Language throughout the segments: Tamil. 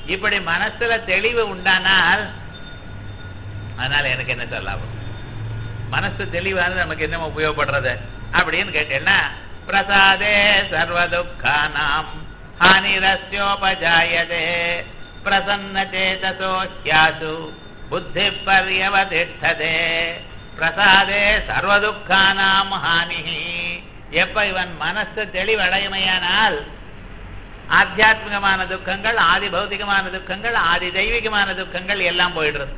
இப்படி மனசுல தெளிவு உண்டானால் அதனால எனக்கு என்ன சொல்லாகும் மனசு தெளிவானது நமக்கு என்ன உபயோகப்படுறது அப்படின்னு கேட்டேன்னா பிரசாதே சர்வதுக்கானாம் ஹானிரஸ்யோபஜாயதே பிரசன்ன சேதசோ ஹியாசு புத்தி பர்யவதிஷ்டதே பிரசாதே சர்வதுக்கானாம் ஹானிஹி எப்ப இவன் மனசு தெளிவடைமையானால் ஆத்தியாத்மிகமான துக்கங்கள் ஆதி பௌதிகமான துக்கங்கள் ஆதி தெய்வீகமான துக்கங்கள் எல்லாம் போயிடுறது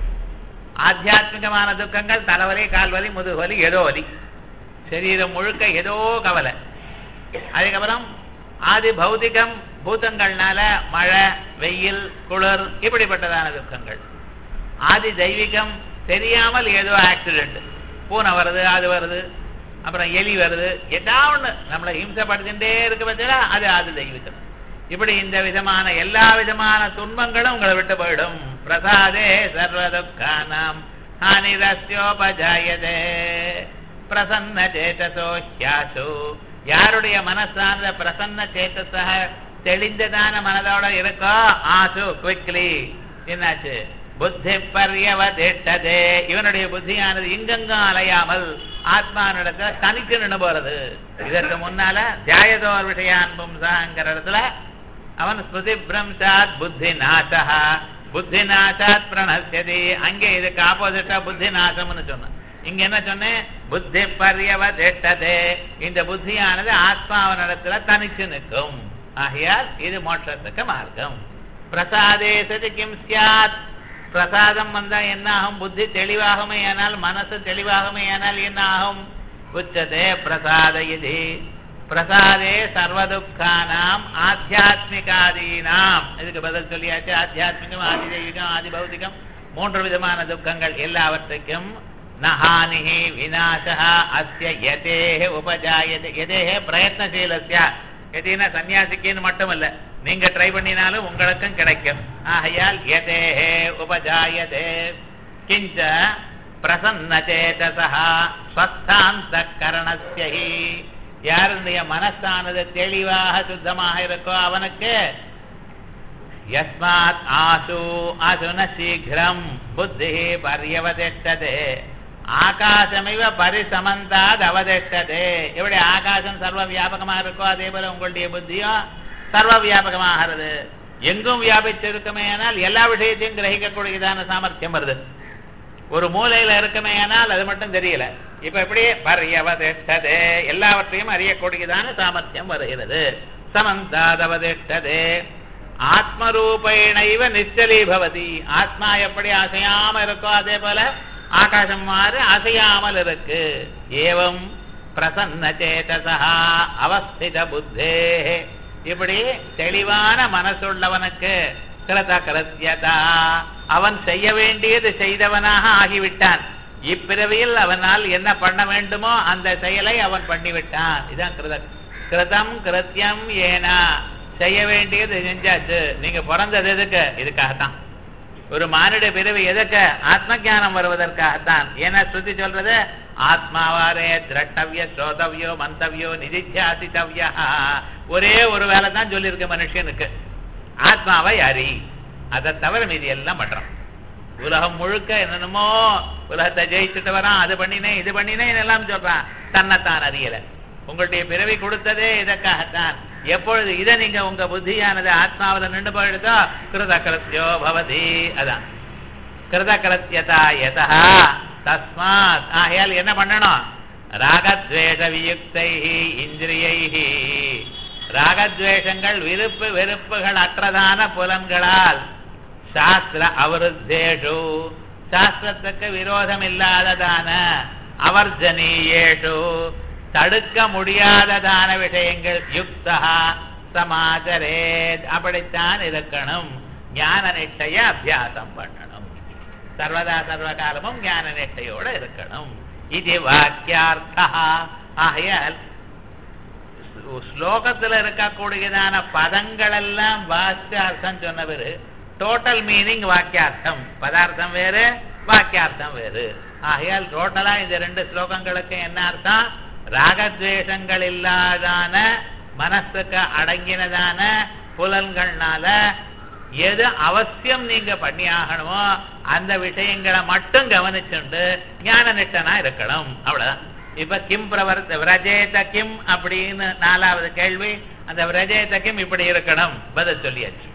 ஆத்தியாத்மிகமான துக்கங்கள் தலைவலி கால்வலி முதுகுவலி ஏதோ வலி சரீரம் முழுக்க ஏதோ கவலை அதுக்கப்புறம் ஆதி பௌதிகம் பூதங்கள்னால மழை வெயில் குளிர் இப்படிப்பட்டதான துக்கங்கள் ஆதி தெய்வீகம் தெரியாமல் ஏதோ ஆக்சிடென்ட் பூனை வருது அது வருது அப்புறம் எலி வருது ஏதாவது ஒண்ணு நம்மளை ஹிம்சப்படுத்திட்டே இருக்க பட்சா அது ஆதி தெய்வீகம் இப்படி இந்த விதமான எல்லா விதமான துன்பங்களும் உங்களை விட்டு போயிடும் பிரசாதே சர்வதுக்கானாம் ஹானிரஸ்யோபஜாயதே பிரசன்ன சேதசோ ஹியாசு யாருடைய மனசான பிரசன்ன சேதசக தெளிந்ததான மனதோட இருக்கோ ஆசு குவிக்லி என்னாச்சு புத்தி பர்யவதிட்டதே இவனுடைய புத்தியானது இங்கெங்கும் அலையாமல் ஆத்மானிடத்துல தனித்து நின்று போறது இதற்கு முன்னால தியாயதோர் விஷயான் பும்சாங்கிற இடத்துல அவன் ஸ்மிருதி பிரம்சாத் புத்தி நாசா புத்தி நாசாத் பிரணசியதி அங்கே இதுக்கு ஆப்போசிட்டா புத்தி நாசம்னு சொன்னான் இங்க என்ன சொன்னேன் புத்தி பர்யவதிட்டதே இந்த புத்தியானது ஆத்மாவனிடத்துல தனிச்சு நிற்கும் ஆகையால் இது மோட்சத்துக்கு மார்க்கம் பிரசாதே சதி கிம் சியாத் பிரசாதம் வந்தா என்ன ஆகும் புத்தி தெளிவாகுமே ஆனால் மனசு தெளிவாகுமே ஆனால் என்ன ஆகும் உச்சதே பிரசாத இது பிரசாதே சர்வதுக்கானாம் ஆத்தியாத்மிகாதீனாம் இதுக்கு பதில் சொல்லியாச்சு ஆத்தியாத்மிகம் ஆதி தெய்வீகம் ஆதி பௌதிகம் மூன்று விதமான துக்கங்கள் எல்லாவற்றுக்கும் நஹானிஹி விநாசா அஸ்ய யதேஹ உபஜாயதே யதேஹ பிரயத்னசீலஸ்ய எதினா சன்னியாசிக்குன்னு மட்டும் இல்ல நீங்க ட்ரை பண்ணினாலும் உங்களுக்கும் கிடைக்கும் ஆகையால் யதேஹே உபஜாயதே கிஞ்ச பிரசன்ன சேதசா ஸ்வஸ்தாந்த கரணஸ்யஹி யாருடைய மனசானது தெளிவாக சுத்தமாக இருக்கோ அவனுக்கு யஸ்மாத் ஆசு அசுன சீக்கிரம் புத்தி பரியவதிஷ்டதே ஆகாசமிவ பரிசமந்தாத் அவதிஷ்டதே எப்படி ஆகாசம் சர்வ வியாபகமாக இருக்கோ அதே போல உங்களுடைய புத்தியும் சர்வ வியாபகமாகிறது எங்கும் வியாபிச்சிருக்குமே ஆனால் எல்லா விஷயத்தையும் கிரகிக்கக்கூடியதான சாமர்த்தியம் வருது ஒரு மூலையில இருக்குமே ஆனால் அது மட்டும் தெரியல இப்ப எப்படி பரியவதிஷ்டதே எல்லாவற்றையும் அறியக்கூடியதான சாமர்த்தியம் வருகிறது சமந்தாதவதிஷ்டதே ஆத்மரூபேணைவ நிச்சலீ பவதி ஆத்மா எப்படி அசையாம இருக்கோ அதே போல ஆகாசம் மாறு அசையாமல் இருக்கு ஏவம் பிரசன்ன சேதசா அவஸ்தித புத்தே இப்படி தெளிவான மனசுள்ளவனுக்கு கிருத கிருத்தியதா அவன் செய்ய வேண்டியது செய்தவனாக ஆகிவிட்டான் இப்பிறவியில் அவனால் என்ன பண்ண வேண்டுமோ அந்த செயலை அவன் பண்ணிவிட்டான் இதான் கிருத கிருதம் கிருத்தியம் ஏனா செய்ய வேண்டியது செஞ்சாச்சு நீங்க பிறந்தது எதுக்கு இதுக்காகத்தான் ஒரு மானிட பிறவி எதுக்கு ஆத்ம ஞானம் வருவதற்காகத்தான் ஏன்னா ஸ்ருதி சொல்றது ஆத்மாவாரே திரட்டவிய ஸ்ரோதவியோ மந்தவியோ நிதித்தியாசித்தவியா ஒரே ஒரு வேலை தான் சொல்லியிருக்கு மனுஷனுக்கு ஆத்மாவை அறி அதை தவிர மீதி எல்லாம் பண்றான் உலகம் முழுக்க என்னென்னமோ உலகத்தை ஜெயிச்சுட்டு வரான் அது பண்ணினேன் இது பண்ணினேன் எல்லாம் சொல்றான் தன்னைத்தான் அறியல உங்களுடைய பிறவி கொடுத்ததே இதற்காகத்தான் எப்பொழுது இதை நீங்க உங்க புத்தியானது ஆத்மாவில நின்று போயிடுதோ கிருத கிருத்தியோ பவதி அதான் கிருத கிருத்தியதா யதா தஸ்மாத் ஆகையால் என்ன பண்ணணும் ராகத்வேஷ வியுக்தை இந்திரியை ராகத்வேஷங்கள் விருப்பு வெறுப்புகள் அற்றதான புலன்களால் சாஸ்திர அவருத்தேஷு சாஸ்திரத்துக்கு விரோதம் இல்லாததான அவர்ஜனீயேஷு தடுக்க முடியாததான விஷயங்கள் யுக்தா சமாச்சரே அப்படித்தான் இருக்கணும் ஞான நிஷ்டைய அபியாசம் பண்ணணும் சர்வதா சர்வ காலமும் ஞான நிஷ்டையோட இருக்கணும் இது வாக்கியார்த்தா ஆகையால் ஸ்லோகத்துல இருக்கக்கூடியதான பதங்கள் எல்லாம் வாக்கியார்த்தம் சொன்னவர் டோட்டல் மீனிங் வாக்கியார்த்தம் பதார்த்தம் வேறு வாக்கியார்த்தம் வேறு ஆகையால் டோட்டலா இந்த ரெண்டு ஸ்லோகங்களுக்கு என்ன அர்த்தம் ராகத்வேஷங்கள் இல்லாதான மனசுக்கு அடங்கினதான புலன்கள்னால எது அவசியம் நீங்க பண்ணி ஆகணுமோ அந்த விஷயங்களை மட்டும் கவனிச்சுண்டு ஞான நிஷ்டனா இருக்கணும் அவ்வளவுதான் இப்ப கிம் பிரவர்த்த விரஜேத கிம் அப்படின்னு நாலாவது கேள்வி அந்த விரஜேத கிம் இப்படி இருக்கணும் பதில் சொல்லியாச்சு